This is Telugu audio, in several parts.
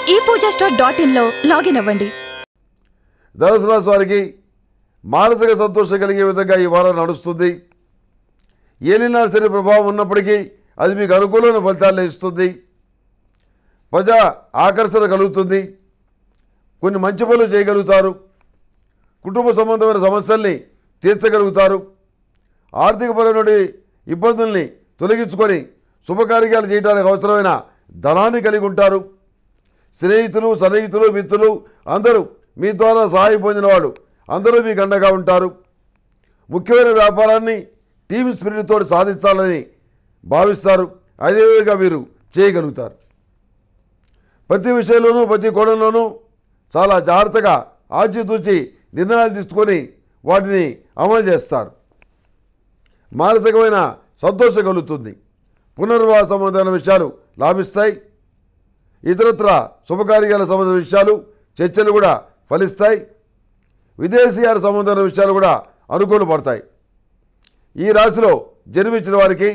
ఈ పూజా స్టోర్ డాట్ ఇన్లో లాగిన్ అవ్వండి ధనుసు రాశి వారికి మానసిక సంతోషం కలిగే విధంగా ఈ వారం నడుస్తుంది ఏలినాడు శని ప్రభావం ఉన్నప్పటికీ అది మీకు అనుకూలమైన ఫలితాలను ఇస్తుంది ప్రజా ఆకర్షణ కలుగుతుంది కొన్ని మంచి పనులు చేయగలుగుతారు కుటుంబ సంబంధమైన సమస్యల్ని తీర్చగలుగుతారు ఆర్థికపరమైన ఇబ్బందుల్ని తొలగించుకొని శుభకార్యాలు చేయడానికి అవసరమైన ధనాన్ని కలిగి ఉంటారు స్నేహితులు సన్నిహితులు మిత్రులు అందరూ మీ ద్వారా సహాయం పొందిన వాళ్ళు అందరూ మీకు అండగా ఉంటారు ముఖ్యమైన వ్యాపారాన్ని టీమ్ స్పిరిట్తో సాధించాలని భావిస్తారు అదేవిధంగా మీరు చేయగలుగుతారు ప్రతి విషయంలోనూ ప్రతి కోణంలోనూ చాలా జాగ్రత్తగా ఆచితూచి నిర్ణయాలు తీసుకొని వాటిని అమలు చేస్తారు మానసికమైన సంతోషం కలుగుతుంది పునర్వాస సంబంధమైన విషయాలు లాభిస్తాయి ఇతరత్ర శుభకార్యాల సంబంధించిన విషయాలు చర్చలు కూడా ఫలిస్తాయి విదేశీయాల సంబంధమైన విషయాలు కూడా అనుకూలపడతాయి ఈ రాశిలో జన్మించిన వారికి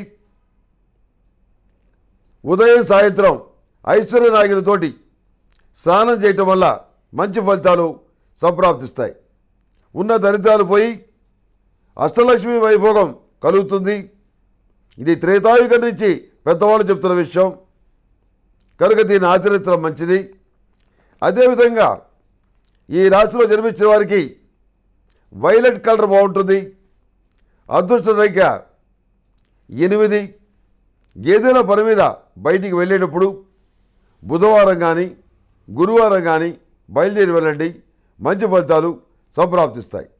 ఉదయం సాయంత్రం ఐశ్వర్య నాయకులతోటి స్నానం చేయటం వల్ల మంచి ఫలితాలు సంప్రాప్తిస్తాయి ఉన్న దరిద్రాలు పోయి అష్టలక్ష్మి వైభోగం కలుగుతుంది ఇది త్రేతాయుగం నుంచి పెద్దవాళ్ళు చెప్తున్న విషయం కనుక దీన్ని ఆచరించడం మంచిది అదేవిధంగా ఈ రాశిలో జన్మించిన వారికి వైలెట్ కలర్ బాగుంటుంది అదృష్ట సంఖ్య ఎనిమిది ఏదైనా పని మీద బయటికి వెళ్ళేటప్పుడు బుధవారం కానీ గురువారం కానీ బయలుదేరి వెళ్ళండి మంచి ఫలితాలు సంప్రాప్తిస్తాయి